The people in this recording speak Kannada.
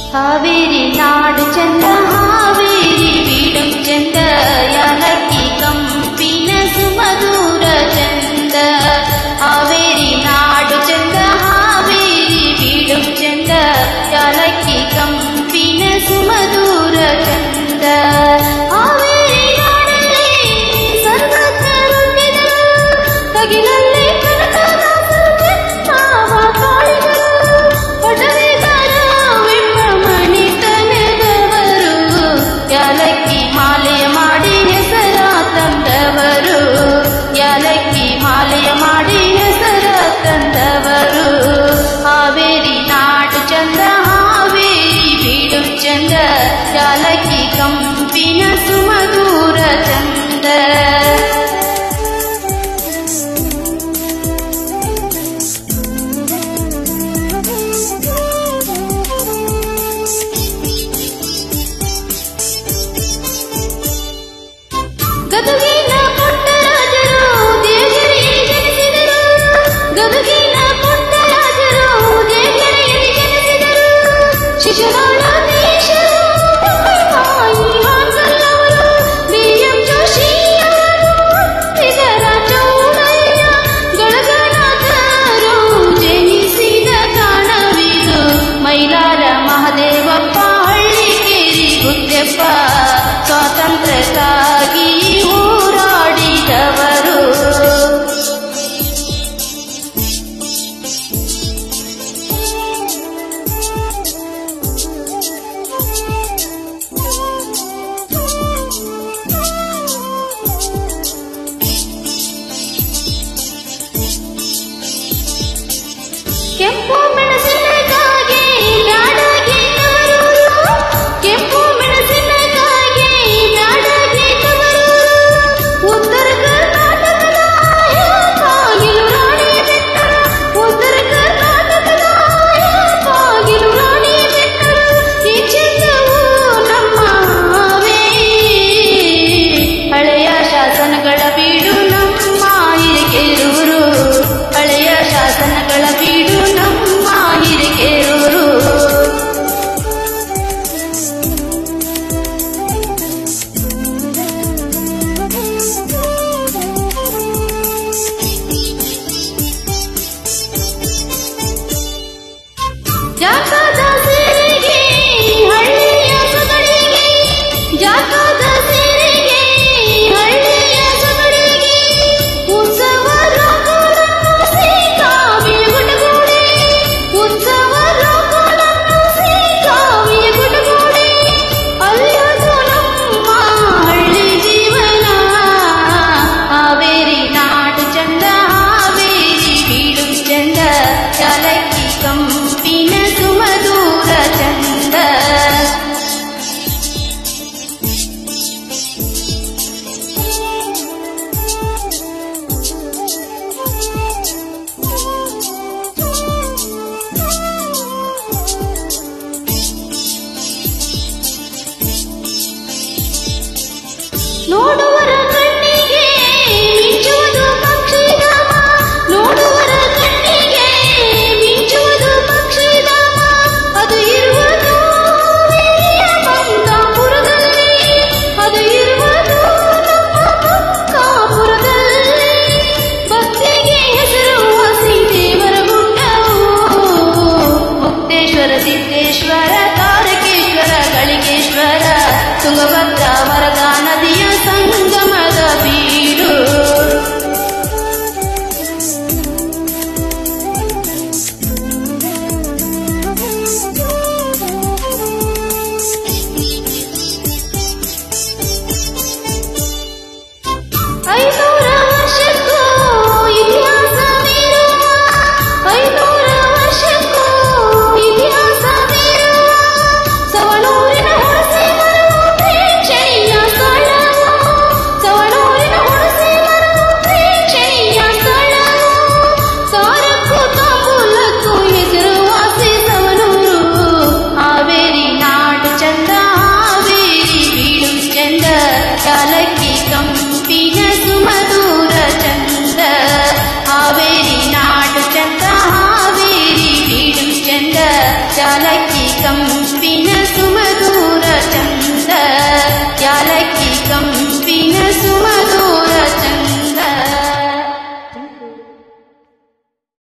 ಹಾವೇರಿ ನಾಡು ಚಂದ ಹಾವೇರಿ ಬೀಡು ಚಂದ ಯಾಲಕ್ಕಿ ಕಂಪಿನ ಸುಮಧುರ ಚಂದ ಹಾವೇರಿ ನಾಡು ಚಂದ ಹಾವೇರಿ ಬೀಡು ಚಂದ ಯಾಲಕ್ಕಿ ಕಂಪಿನ ಸುಮಧುರ ಚಂದ ಹಾವೇರಿ ನಾಡಲ್ಲಿ ಸರ್ವತ್ರ ರುಂದಿದ ತಗಿಲಲ್ಲಿ ಕನಕದಾಸರು ಕೆತ್ತಾವ ಕಾಳಿಗಳು ಒಡವೆಗಾರ ವಿಪ್ರಮಣಿತನದವರು ಯಾಲಕ್ಕಿ ಮಾಲೆಯ ಮಾಡಿ ಹೆಸರ ತಂದವರು ಯಾಲಕ್ಕಿ ಮಾಲೆಯ ಮಾಡಿ ಹೆಸರ ತಂದವರು ಹಾವೇರಿ ನಾಡು ಚಂದ ಹಾವೇರಿ ಬೀಡು ಚಂದ ಯಾಲಕ್ಕಿ ಕಂಪಿನ ಸುಮಧುರ ಚಂದ ಗದುಗಿನ ಪುಟ್ಟರಾಜರು ದೇವಗಿರಿಯಲ್ಲಿ ಜನಿಸಿದರು ಗದುಗಿನ ಪುಟ್ಟರಾಜರು ದೇವಗಿರಿಯಲ್ಲಿ ಜನಿಸಿದರು ಶಿಶುನಾಳಾಧೀಶರು ತಾಯಿ ಹಾಸಲ್ಲವರು ಬಿ ಎಂ ಜೋಶಿಯವರು ಇದರ ಚೌಡಯ್ಯ ಗಳಗನಾಥರು ಜನಿಸಿದ ತಾಣವಿದು ಮೈಲಾರ ಮಹದೇವಪ್ಪ ಹಳ್ಳಿಕೇರಿ ಗುದ್ದೆಪ್ಪ ಸ್ವಾತಂತ್ರ್ಯಕ್ಕಾಗಿ ಹೋರಾಡಿದವರು ಕೆಂಪು ಮೆಣಸಿನಕಾಗಿ ನಾಡಾಗಿ ತವರೂರು ಕೆಂಪು ಮೆಣಸಿನಕಾಗಿ ನಾಡಾಗಿ ತವರೂರು ಉತ್ತರ ಕರ್ನಾಟಕದ ಬಾಗಿಲು ರಾಣಿ ಬೆಟ್ಟರು ಉತ್ತರ ಕರ್ನಾಟಕದ ಬಾಗಿಲು ರಾಣಿ ಬೆಟ್ಟರು ಈ ಚಂದವು ನಮ್ಮ ಹಳೆಯ ಶಾಸನಗಳ ಬೀಡು ನಮ್ಮ ಹಿರಿಕೆರೂರು ಹಳೆಯ ಶಾಸನಗಳ ಬೀಡು ನಮ್ಮ ಹಿರಿಕೆರೂರು ಜಾತ